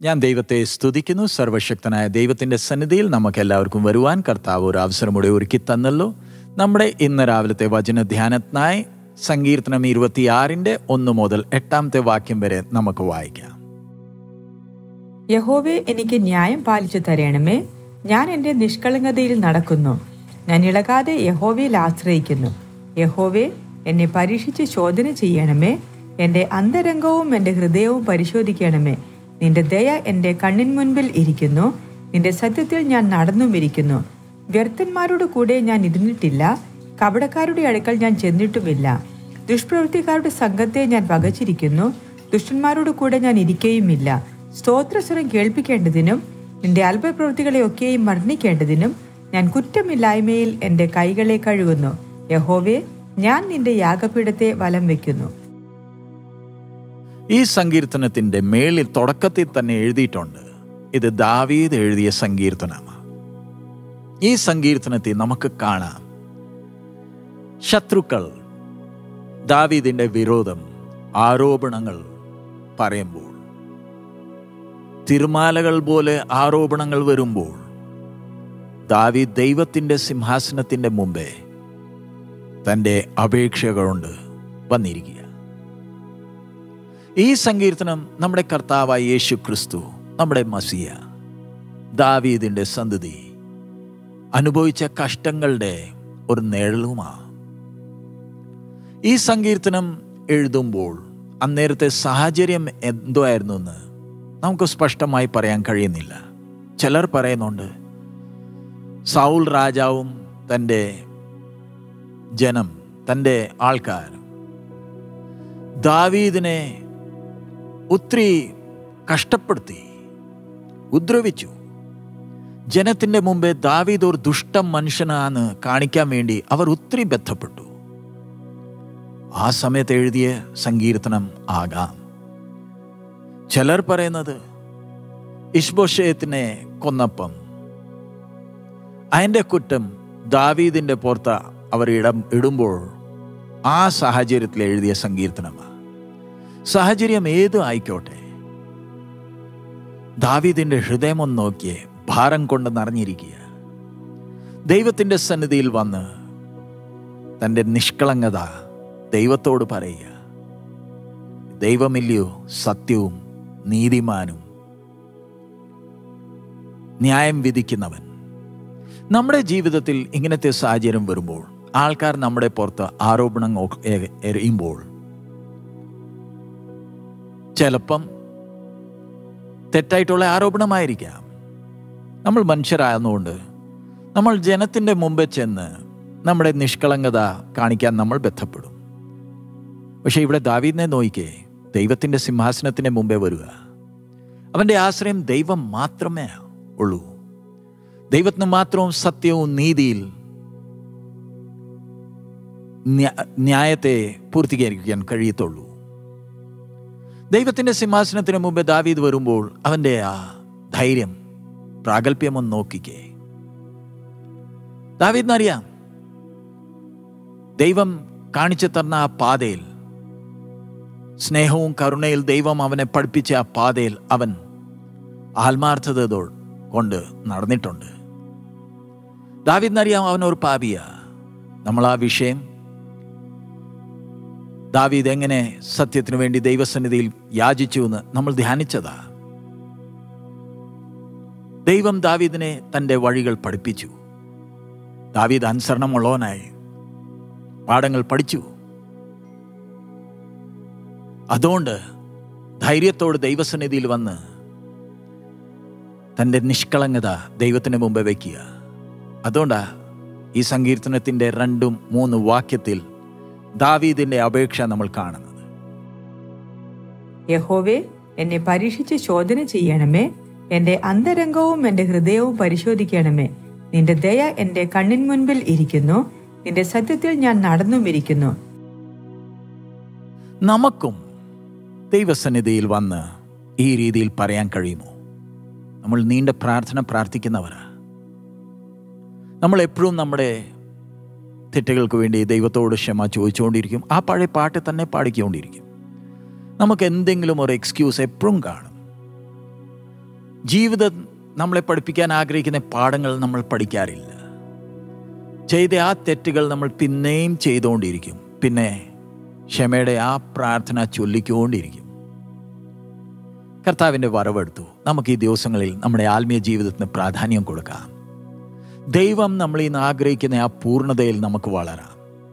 ഞാൻ ദൈവത്തെ സ്തുതിക്കുന്നു സർവശക്തനായ ദൈവത്തിൻ്റെ സന്നിധിയിൽ നമുക്ക് എല്ലാവർക്കും വരുവാൻ കർത്താവ് ഒരു അവസരം കൂടെ ഒരുക്കി തന്നല്ലോ നമ്മുടെ ഇന്ന് രാവിലത്തെ വചന ധ്യാനത്തിനായി സങ്കീർത്തനം ഇരുപത്തിയാറിൻ്റെ ഒന്ന് മുതൽ എട്ടാമത്തെ വാക്യം വരെ നമുക്ക് വായിക്കാം യഹോവേ എനിക്ക് ന്യായം പാലിച്ചു തരണമേ ഞാൻ എൻ്റെ നിഷ്കളങ്കതയിൽ നടക്കുന്നു ഞാൻ ഇളകാതെ യഹോവയിൽ ആശ്രയിക്കുന്നു യഹോവേ എന്നെ പരീക്ഷിച്ച് ശോധന ചെയ്യണമേ എൻ്റെ അന്തരംഗവും എൻ്റെ ഹൃദയവും പരിശോധിക്കണമേ നിന്റെ ദയ എൻ്റെ കണ്ണിൻ മുൻപിൽ ഇരിക്കുന്നു നിന്റെ സത്യത്തിൽ ഞാൻ നടന്നുമിരിക്കുന്നു വ്യർത്ഥന്മാരോട് കൂടെ ഞാൻ ഇരുന്നിട്ടില്ല കപടക്കാരുടെ അടുക്കൽ ഞാൻ ചെന്നിട്ടുമില്ല ദുഷ്പ്രവൃത്തിക്കാരുടെ സംഘത്തെ ഞാൻ വകച്ചിരിക്കുന്നു ദുഷ്ടന്മാരോട് കൂടെ ഞാൻ ഇരിക്കുകയുമില്ല സ്തോത്രസ്വരം കേൾപ്പിക്കേണ്ടതിനും നിന്റെ അല്പപ്രവൃത്തികളെയൊക്കെയും വർണ്ണിക്കേണ്ടതിനും ഞാൻ കുറ്റമില്ലായ്മയിൽ എൻ്റെ കൈകളെ കഴുകുന്നു യഹോവേ ഞാൻ നിന്റെ യാഗപീഠത്തെ വലം വയ്ക്കുന്നു ഈ സങ്കീർത്തനത്തിൻ്റെ മേളിൽ തുടക്കത്തിൽ തന്നെ എഴുതിയിട്ടുണ്ട് ഇത് ദാവീദ് എഴുതിയ സങ്കീർത്തനമാണ് ഈ സങ്കീർത്തനത്തിൽ നമുക്ക് കാണാം ശത്രുക്കൾ ദാവീദിന്റെ വിരോധം ആരോപണങ്ങൾ പറയുമ്പോൾ തിരുമാലകൾ പോലെ ആരോപണങ്ങൾ വരുമ്പോൾ ദാവീദ് ദൈവത്തിൻ്റെ സിംഹാസനത്തിൻ്റെ മുമ്പേ തൻ്റെ അപേക്ഷകളുണ്ട് വന്നിരിക്കുക ഈ സങ്കീർത്തനം നമ്മുടെ കർത്താവായ യേശു ക്രിസ്തു നമ്മുടെ മസിയ ദാവീദിൻ്റെ സന്തതി അനുഭവിച്ച കഷ്ടങ്ങളുടെ ഒരു നിഴലുമാണ് ഈ സങ്കീർത്തനം എഴുതുമ്പോൾ അന്നേരത്തെ സാഹചര്യം എന്തോ ആയിരുന്നു എന്ന് നമുക്ക് സ്പഷ്ടമായി പറയാൻ കഴിയുന്നില്ല ചിലർ പറയുന്നുണ്ട് സൗൾ രാജാവും തൻ്റെ ജനം തൻ്റെ ആൾക്കാർ ദാവീദിനെ ഒത്തിരി കഷ്ടപ്പെടുത്തി ഉപദ്രവിച്ചു ജനത്തിൻ്റെ മുമ്പേ ദാവീദ് ഒരു ദുഷ്ട മനുഷ്യനാന്ന് കാണിക്കാൻ വേണ്ടി അവർ ഒത്തിരി ബന്ധപ്പെട്ടു ആ സമയത്ത് എഴുതിയ സങ്കീർത്തനം ആകാം ചിലർ പറയുന്നത് ഇഷ്ബോഷയത്തിനെ കൊന്നപ്പം അതിൻ്റെ കുറ്റം ദാവീദിൻ്റെ പുറത്ത് അവർ ഇടം ഇടുമ്പോൾ ആ സാഹചര്യത്തിൽ എഴുതിയ സങ്കീർത്തനമാണ് സാഹചര്യം ഏത് ആയിക്കോട്ടെ ദാവീദിന്റെ ഹൃദയം ഒന്ന് നോക്കിയേ ഭാരം കൊണ്ട് നിറഞ്ഞിരിക്കുക ദൈവത്തിൻ്റെ സന്നിധിയിൽ വന്ന് തൻ്റെ നിഷ്കളങ്കത ദൈവത്തോട് പറയുക ദൈവമില്ലയോ സത്യവും നീതിമാനും ന്യായം വിധിക്കുന്നവൻ നമ്മുടെ ജീവിതത്തിൽ ഇങ്ങനത്തെ സാഹചര്യം വരുമ്പോൾ ആൾക്കാർ നമ്മുടെ പുറത്ത് ആരോപണം എറിയുമ്പോൾ ചിലപ്പം തെറ്റായിട്ടുള്ള ആരോപണമായിരിക്കാം നമ്മൾ മനുഷ്യരാകുന്നതുകൊണ്ട് നമ്മൾ ജനത്തിൻ്റെ മുമ്പേ ചെന്ന് നമ്മുടെ നിഷ്കളങ്കത കാണിക്കാൻ നമ്മൾ ബന്ധപ്പെടും പക്ഷെ ഇവിടെ ദാവീദിനെ നോയിക്കേ ദൈവത്തിൻ്റെ സിംഹാസനത്തിന് മുമ്പേ വരിക അവൻ്റെ ആശ്രയം ദൈവം മാത്രമേ ഉള്ളൂ ദൈവത്തിന് മാത്രവും സത്യവും നീതിയിൽ ന്യായത്തെ പൂർത്തീകരിക്കാൻ കഴിയത്തുള്ളൂ ദൈവത്തിൻ്റെ സിംഹാസനത്തിന് മുമ്പ് ദാവീദ് വരുമ്പോൾ അവൻ്റെ ആ ധൈര്യം പ്രാഗൽഭ്യമൊന്ന് നോക്കിക്കേ ദാവീദിനറിയാം ദൈവം കാണിച്ചു തന്ന ആ പാതയിൽ സ്നേഹവും കരുണയിൽ ദൈവം അവനെ പഠിപ്പിച്ച ആ പാതയിൽ അവൻ ആത്മാർത്ഥത കൊണ്ട് നടന്നിട്ടുണ്ട് ദാവീദിനറിയാം അവനൊരു പാപിയ നമ്മൾ ആ വിഷയം ദാവീദ് എങ്ങനെ സത്യത്തിനു വേണ്ടി ദൈവസന്നിധിയിൽ യാചിച്ചു എന്ന് നമ്മൾ ധ്യാനിച്ചതാ ദൈവം ദാവീദിനെ തൻ്റെ വഴികൾ പഠിപ്പിച്ചു ദാവീദ് അനുസരണമുള്ളവനായി പാഠങ്ങൾ പഠിച്ചു അതുകൊണ്ട് ധൈര്യത്തോട് ദൈവസന്നിധിയിൽ വന്ന് തൻ്റെ നിഷ്കളങ്കത ദൈവത്തിന് മുമ്പ് വയ്ക്കുക അതുകൊണ്ടാ ഈ സങ്കീർത്തനത്തിൻ്റെ രണ്ടും മൂന്ന് വാക്യത്തിൽ ദാവീദിന്റെ അപേക്ഷ നമ്മൾ കാണുന്നത് യഹോവേ എന്നെ പരീക്ഷിച്ച് ശോധന ചെയ്യണമേ എൻ്റെ അന്തരംഗവും എൻ്റെ ഹൃദയവും പരിശോധിക്കണമേ നിന്റെ ദയ എൻ്റെ കണ്ണിൻ മുൻപിൽ ഇരിക്കുന്നു നിന്റെ സത്യത്തിൽ ഞാൻ നടന്നുമിരിക്കുന്നു നമുക്കും ദൈവസന്നിധിയിൽ വന്ന് ഈ രീതിയിൽ പറയാൻ കഴിയുമോ നമ്മൾ നീണ്ട പ്രാർത്ഥന പ്രാർത്ഥിക്കുന്നവരാ നമ്മൾ എപ്പോഴും നമ്മുടെ തെറ്റുകൾക്ക് വേണ്ടി ദൈവത്തോട് ക്ഷമ ചോദിച്ചുകൊണ്ടിരിക്കും ആ പഴയ പാട്ട് തന്നെ പാടിക്കൊണ്ടിരിക്കും നമുക്ക് എന്തെങ്കിലും ഒരു എക്സ്ക്യൂസ് എപ്പോഴും കാണും ജീവിതം നമ്മളെ പഠിപ്പിക്കാൻ ആഗ്രഹിക്കുന്ന പാഠങ്ങൾ നമ്മൾ പഠിക്കാറില്ല ചെയ്ത ആ തെറ്റുകൾ നമ്മൾ പിന്നെയും ചെയ്തുകൊണ്ടിരിക്കും പിന്നെ ക്ഷമയുടെ ആ പ്രാർത്ഥന ചൊല്ലിക്കൊണ്ടിരിക്കും കർത്താവിൻ്റെ വരവെടുത്തു നമുക്ക് ഈ ദിവസങ്ങളിൽ നമ്മുടെ ആത്മീയ ജീവിതത്തിന് പ്രാധാന്യം കൊടുക്കാം ദൈവം നമ്മൾ ഇന്ന് ആഗ്രഹിക്കുന്ന ആ പൂർണ്ണതയിൽ നമുക്ക് വളരാം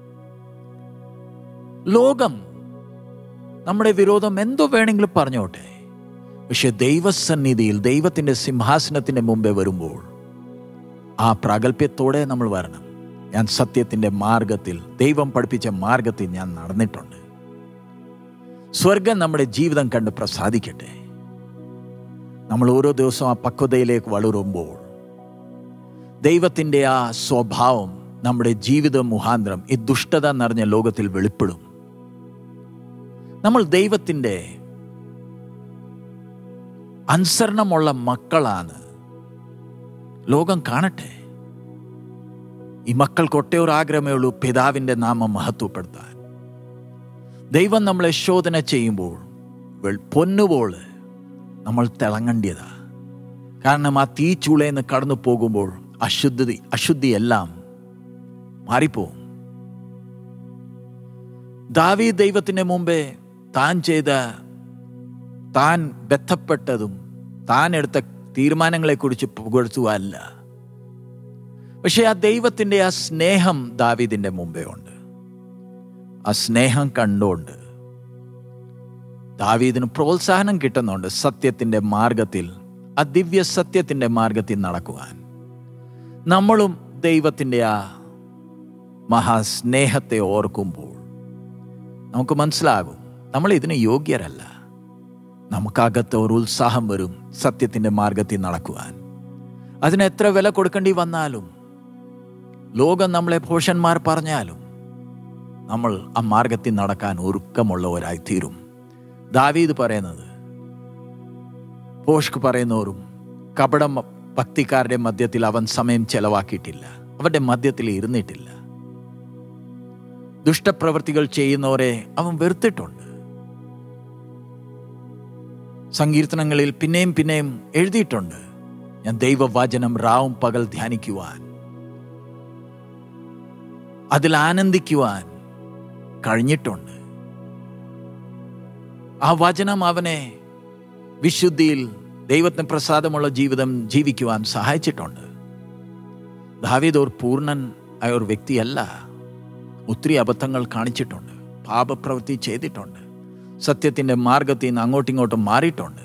ലോകം നമ്മുടെ വിരോധം എന്തോ വേണമെങ്കിലും പറഞ്ഞോട്ടെ പക്ഷെ ദൈവസന്നിധിയിൽ ദൈവത്തിൻ്റെ സിംഹാസനത്തിൻ്റെ മുമ്പേ വരുമ്പോൾ ആ പ്രാഗൽഭ്യത്തോടെ നമ്മൾ വരണം ഞാൻ സത്യത്തിൻ്റെ മാർഗത്തിൽ ദൈവം പഠിപ്പിച്ച മാർഗത്തിൽ ഞാൻ നടന്നിട്ടുണ്ട് സ്വർഗം നമ്മുടെ ജീവിതം കണ്ട് പ്രസാദിക്കട്ടെ നമ്മൾ ഓരോ ദിവസവും ആ പക്വതയിലേക്ക് വളരുമ്പോൾ ദൈവത്തിൻ്റെ ആ സ്വഭാവം നമ്മുടെ ജീവിത മുഖാന്തരം ഈ ദുഷ്ടത നിറഞ്ഞ ലോകത്തിൽ വെളിപ്പെടും നമ്മൾ ദൈവത്തിൻ്റെ അനുസരണമുള്ള മക്കളാണ് ലോകം കാണട്ടെ ഈ മക്കൾക്ക് ഒട്ടേ ഒരു ആഗ്രഹമേ ഉള്ളൂ പിതാവിൻ്റെ നാമം മഹത്വപ്പെടുത്താൻ ദൈവം നമ്മളെ ശോധന ചെയ്യുമ്പോൾ വെൾ- പൊന്നുപോൾ നമ്മൾ തിളങ്ങേണ്ടതാ കാരണം ആ തീച്ചൂളേന്ന് കടന്നു പോകുമ്പോൾ അശുദ്ധി അശുദ്ധിയെല്ലാം മാറിപ്പോവും ദാവീ ദൈവത്തിന് മുമ്പേ താൻ ചെയ്ത താൻ ബന്ധപ്പെട്ടതും താൻ എടുത്ത തീരുമാനങ്ങളെക്കുറിച്ച് പുകഴ്ത്തുകയല്ല പക്ഷെ ആ ദൈവത്തിൻ്റെ ആ സ്നേഹം ദാവീദിൻ്റെ മുമ്പേ ഉണ്ട് ആ സ്നേഹം കണ്ടുകൊണ്ട് ദാവീദിന് പ്രോത്സാഹനം കിട്ടുന്നുണ്ട് സത്യത്തിൻ്റെ മാർഗത്തിൽ ആ ദിവ്യ സത്യത്തിൻ്റെ മാർഗത്തിൽ നടക്കുവാൻ നമ്മളും ദൈവത്തിൻ്റെ ആ മഹാസ്നേഹത്തെ ഓർക്കുമ്പോൾ നമുക്ക് മനസ്സിലാകും നമ്മൾ ഇതിന് യോഗ്യരല്ല നമുക്കകത്ത് ഒരു ഉത്സാഹം വരും സത്യത്തിൻ്റെ മാർഗത്തിൽ നടക്കുവാൻ അതിന് എത്ര വില കൊടുക്കേണ്ടി വന്നാലും ലോകം നമ്മളെ ഭോഷന്മാർ പറഞ്ഞാലും നമ്മൾ ആ മാർഗത്തിൽ നടക്കാൻ ഒരുക്കമുള്ളവരായി തീരും ദാവീദ് പറയുന്നത് പോഷ്ക്ക് പറയുന്നവരും കപട ഭക്തിക്കാരുടെ മധ്യത്തിൽ അവൻ സമയം ചെലവാക്കിയിട്ടില്ല അവരുടെ മധ്യത്തിൽ ഇരുന്നിട്ടില്ല ദുഷ്ടപ്രവൃത്തികൾ ചെയ്യുന്നവരെ അവൻ വെറുത്തിട്ടുണ്ട് സങ്കീർത്തനങ്ങളിൽ പിന്നെയും പിന്നെയും എഴുതിയിട്ടുണ്ട് ഞാൻ ദൈവവചനം റാവും പകൽ ധ്യാനിക്കുവാൻ അതിൽ ആനന്ദിക്കുവാൻ കഴിഞ്ഞിട്ടുണ്ട് ആ വചനം അവനെ വിശുദ്ധിയിൽ ദൈവത്തിന് പ്രസാദമുള്ള ജീവിതം ജീവിക്കുവാൻ സഹായിച്ചിട്ടുണ്ട് ദാവീദ് ഒരു പൂർണ്ണൻ ആയ ഒരു വ്യക്തിയല്ല ഒത്തിരി അബദ്ധങ്ങൾ കാണിച്ചിട്ടുണ്ട് പാപപ്രവൃത്തി ചെയ്തിട്ടുണ്ട് സത്യത്തിൻ്റെ മാർഗത്തിൽ നിന്ന് അങ്ങോട്ടും ഇങ്ങോട്ടും മാറിയിട്ടുണ്ട്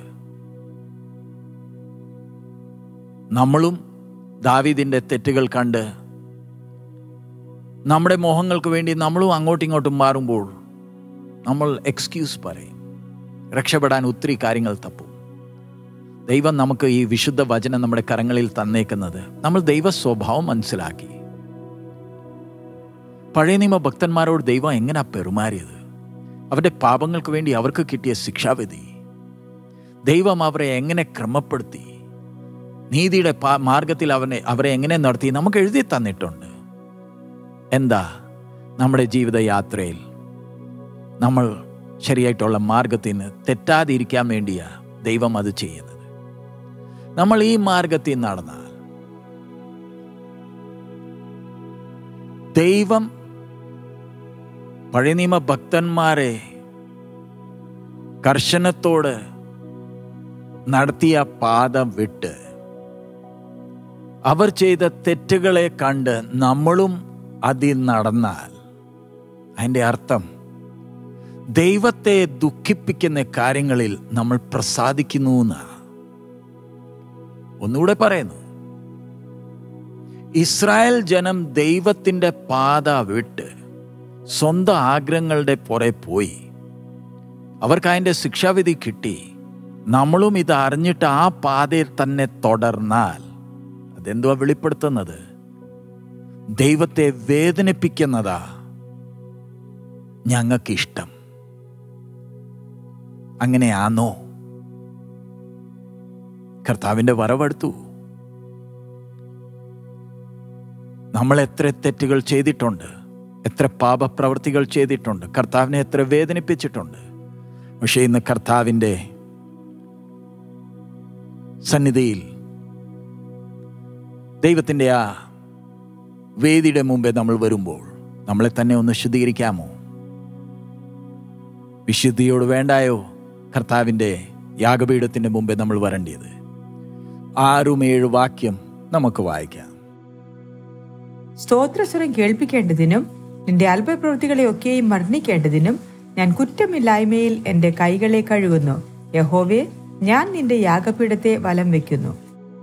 നമ്മളും ദാവീദിൻ്റെ തെറ്റുകൾ കണ്ട് നമ്മുടെ മോഹങ്ങൾക്ക് വേണ്ടി നമ്മളും അങ്ങോട്ടും ഇങ്ങോട്ടും മാറുമ്പോൾ നമ്മൾ എക്സ്ക്യൂസ് പറയും രക്ഷപ്പെടാൻ ഒത്തിരി കാര്യങ്ങൾ തപ്പും ദൈവം നമുക്ക് ഈ വിശുദ്ധ വചനം നമ്മുടെ കരങ്ങളിൽ തന്നേക്കുന്നത് നമ്മൾ ദൈവ സ്വഭാവം മനസ്സിലാക്കി പഴയ നിയമ ഭക്തന്മാരോട് ദൈവം എങ്ങനെയാ പെരുമാറിയത് അവരുടെ പാപങ്ങൾക്ക് വേണ്ടി അവർക്ക് കിട്ടിയ ശിക്ഷാവിധി ദൈവം അവരെ എങ്ങനെ ക്രമപ്പെടുത്തി നീതിയുടെ പാ മാർഗത്തിൽ അവനെ അവരെ എങ്ങനെ നടത്തി നമുക്ക് എഴുതി തന്നിട്ടുണ്ട് എന്താ നമ്മുടെ ജീവിത യാത്രയിൽ നമ്മൾ ശരിയായിട്ടുള്ള മാർഗത്തിന് തെറ്റാതിരിക്കാൻ വേണ്ടിയാ ദൈവം അത് ചെയ്യുന്നത് നമ്മൾ ഈ മാർഗത്തിൽ നടന്നാൽ ദൈവം പഴയ നിയമ ഭക്തന്മാരെ കർശനത്തോട് നടത്തിയ പാത വിട്ട് അവർ ചെയ്ത തെറ്റുകളെ കണ്ട് നമ്മളും അതിൽ നടന്നാൽ അതിൻ്റെ അർത്ഥം ദൈവത്തെ ദുഃഖിപ്പിക്കുന്ന കാര്യങ്ങളിൽ നമ്മൾ പ്രസാദിക്കുന്നു എന്നാ ഒന്നുകൂടെ പറയുന്നു ഇസ്രായേൽ ജനം ദൈവത്തിൻ്റെ പാത വിട്ട് സ്വന്തം ആഗ്രഹങ്ങളുടെ പുറേ പോയി അവർക്ക് അതിൻ്റെ ശിക്ഷാവിധി കിട്ടി നമ്മളും ഇത് അറിഞ്ഞിട്ട് ആ പാതയിൽ തന്നെ തുടർന്നാൽ അതെന്തുവാ വെളിപ്പെടുത്തുന്നത് ദൈവത്തെ വേദനിപ്പിക്കുന്നതാ ഞങ്ങൾക്കിഷ്ടം അങ്ങനെയാണോ കർത്താവിൻ്റെ വരവെടുത്തു നമ്മൾ എത്ര തെറ്റുകൾ ചെയ്തിട്ടുണ്ട് എത്ര പാപപ്രവൃത്തികൾ ചെയ്തിട്ടുണ്ട് കർത്താവിനെ എത്ര വേദനിപ്പിച്ചിട്ടുണ്ട് പക്ഷേ ഇന്ന് കർത്താവിൻ്റെ സന്നിധിയിൽ ദൈവത്തിൻ്റെ ആ വേദിയുടെ മുമ്പേ നമ്മൾ വരുമ്പോൾ നമ്മളെ തന്നെ ഒന്ന് ശുദ്ധീകരിക്കാമോ വിശുദ്ധിയോട് വേണ്ടായോ കർത്താവിൻ്റെ യാഗപീഠത്തിൻ്റെ മുമ്പേ നമ്മൾ വരേണ്ടത് ആറും ഏഴ് വാക്യം നമുക്ക് വായിക്കാം സ്തോത്രസ്വരം കേൾപ്പിക്കേണ്ടതിനും നിന്റെ അല്പപ്രവൃത്തികളെ ഒക്കെയും വർണ്ണിക്കേണ്ടതിനും ഞാൻ കുറ്റമില്ലായ്മയിൽ എന്റെ കൈകളെ കഴുകുന്നു യഹോവേ ഞാൻ നിന്റെ യാഗപീഠത്തെ വലം വെക്കുന്നു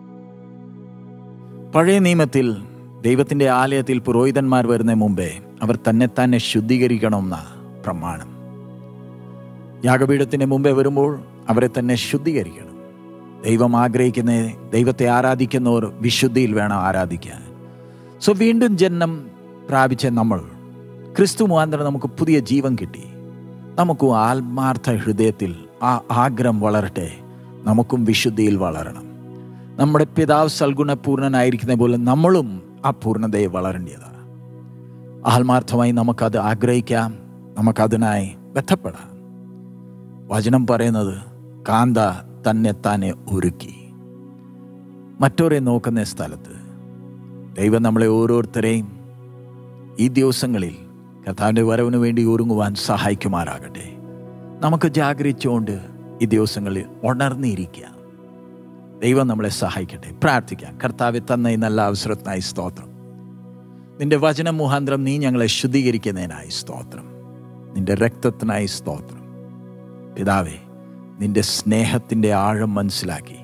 പഴയ നിയമത്തിൽ ദൈവത്തിൻ്റെ ആലയത്തിൽ പുരോഹിതന്മാർ വരുന്ന മുമ്പേ അവർ തന്നെ തന്നെ ശുദ്ധീകരിക്കണമെന്ന പ്രമാണം യാഗപീഠത്തിന് മുമ്പേ വരുമ്പോൾ അവരെ തന്നെ ശുദ്ധീകരിക്കണം ദൈവം ആഗ്രഹിക്കുന്ന ദൈവത്തെ ആരാധിക്കുന്നവർ വിശുദ്ധിയിൽ വേണം ആരാധിക്കാൻ സോ വീണ്ടും ജന്മം പ്രാപിച്ച നമ്മൾ ക്രിസ്തു മുഖാന്തരം നമുക്ക് പുതിയ ജീവൻ കിട്ടി നമുക്കും ആത്മാർത്ഥ ഹൃദയത്തിൽ ആ ആഗ്രഹം വളരട്ടെ നമുക്കും വിശുദ്ധിയിൽ വളരണം നമ്മുടെ പിതാവ് സൽഗുണപൂർണനായിരിക്കുന്ന പോലെ നമ്മളും ആ പൂർണ്ണതയെ വളരേണ്ടതാണ് ആത്മാർത്ഥമായി നമുക്കത് ആഗ്രഹിക്കാം നമുക്കതിനായി ബന്ധപ്പെടാം വചനം പറയുന്നത് കാന്ത തന്നെ താനെ ഒരുക്കി മറ്റോരെ നോക്കുന്ന സ്ഥലത്ത് ദൈവം നമ്മളെ ഓരോരുത്തരെയും ഈ ദിവസങ്ങളിൽ കർത്താവിൻ്റെ വരവിന് വേണ്ടി ഒരുങ്ങുവാൻ സഹായിക്കുമാറാകട്ടെ നമുക്ക് ജാഗരിച്ചുകൊണ്ട് ഈ ദിവസങ്ങളിൽ ഉണർന്നിരിക്കാം ദൈവം നമ്മളെ സഹായിക്കട്ടെ പ്രാർത്ഥിക്കാം കർത്താവ് തന്ന ഈ നല്ല അവസരത്തിനായി സ്തോത്രം നിന്റെ വചനം മുഖാന്തരം നീ ഞങ്ങളെ ശുദ്ധീകരിക്കുന്നതിനായി സ്തോത്രം നിന്റെ രക്തത്തിനായി സ്തോത്രം പിതാവേ നിന്റെ സ്നേഹത്തിൻ്റെ ആഴം മനസ്സിലാക്കി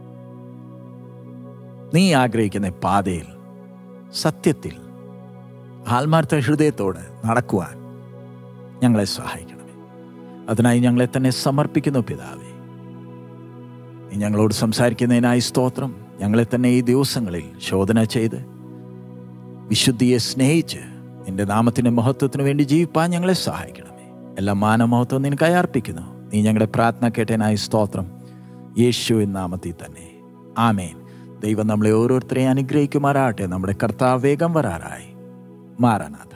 നീ ആഗ്രഹിക്കുന്ന പാതയിൽ സത്യത്തിൽ ആത്മാർത്ഥ ഹൃദയത്തോട് നടക്കുവാൻ ഞങ്ങളെ സഹായിക്കണമേ അതിനായി ഞങ്ങളെ തന്നെ സമർപ്പിക്കുന്നു പിതാവേ നീ ഞങ്ങളോട് സംസാരിക്കുന്നതിനായി സ്തോത്രം ഞങ്ങളെ തന്നെ ഈ ദിവസങ്ങളിൽ ശോധന ചെയ്ത് വിശുദ്ധിയെ സ്നേഹിച്ച് നിന്റെ നാമത്തിൻ്റെ മഹത്വത്തിന് വേണ്ടി ജീവിപ്പാൻ ഞങ്ങളെ സഹായിക്കണമേ എല്ലാ മാനമഹത്വം നിനക്കായി അർപ്പിക്കുന്നു നീ ഞങ്ങളുടെ പ്രാർത്ഥന കേട്ടനായി സ്തോത്രം യേശുവിൻ നാമത്തിൽ തന്നെ ആമേൻ ദൈവം നമ്മളെ ഓരോരുത്തരെയും അനുഗ്രഹിക്കുമാറാട്ടെ നമ്മുടെ കർത്താവ് വേഗം വരാറായി മാറാനാഥ